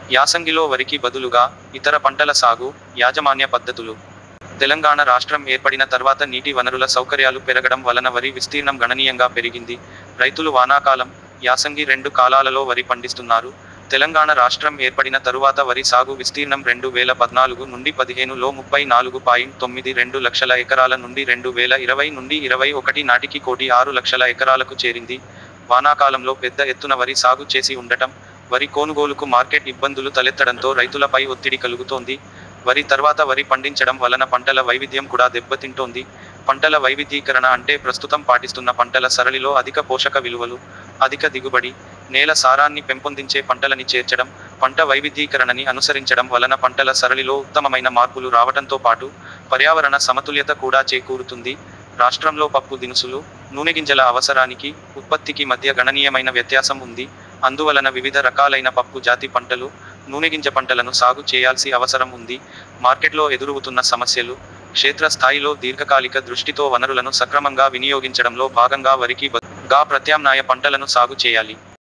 యాసంగిలో వరికి బదులుగా ఇతర పంటల సాగు యాజమాన్య పద్ధతులు తెలంగాణ రాష్ట్రం ఏర్పడిన తర్వాత నీటి వనరుల సౌకర్యాలు పెరగడం వలన వరి విస్తీర్ణం గణనీయంగా పెరిగింది రైతులు వానాకాలం యాసంగి రెండు కాలాలలో వరి పండిస్తున్నారు తెలంగాణ రాష్ట్రం ఏర్పడిన తరువాత వరి సాగు విస్తీర్ణం రెండు వేల పద్నాలుగు నుండి పదిహేనులో ముప్పై నాలుగు పాయింట్ తొమ్మిది రెండు లక్షల ఎకరాల నుండి రెండు వేల ఇరవై నుండి ఇరవై ఒకటి నాటికి కోటి ఆరు లక్షల ఎకరాలకు చేరింది వానాకాలంలో పెద్ద ఎత్తున వరి సాగు చేసి ఉండటం వరి కొనుగోలుకు మార్కెట్ ఇబ్బందులు తలెత్తడంతో రైతులపై ఒత్తిడి కలుగుతోంది వరి తర్వాత వరి పండించడం వలన పంటల వైవిధ్యం కూడా దెబ్బతింటోంది పంటల వైవిధ్యీకరణ అంటే ప్రస్తుతం పాటిస్తున్న పంటల సరళిలో అధిక పోషక విలువలు అధిక దిగుబడి నేల సారాన్ని పెంపొందించే పంటలని చేర్చడం పంట వైవిధ్యీకరణని అనుసరించడం వలన పంటల సరళిలో ఉత్తమమైన మార్పులు రావటంతో పాటు పర్యావరణ సమతుల్యత కూడా చేకూరుతుంది రాష్ట్రంలో పప్పు దినుసులు నూనె గింజల అవసరానికి ఉత్పత్తికి మధ్య గణనీయమైన వ్యత్యాసం ఉంది అందువలన వివిధ రకాలైన పప్పు జాతి పంటలు నూనెగింజ పంటలను సాగు చేయాల్సి అవసరం ఉంది మార్కెట్లో ఎదురవుతున్న సమస్యలు క్షేత్రస్థాయిలో దీర్ఘకాలిక దృష్టితో వనరులను సక్రమంగా వినియోగించడంలో భాగంగా వరికి బదులుగా ప్రత్యామ్నాయ పంటలను సాగు చేయాలి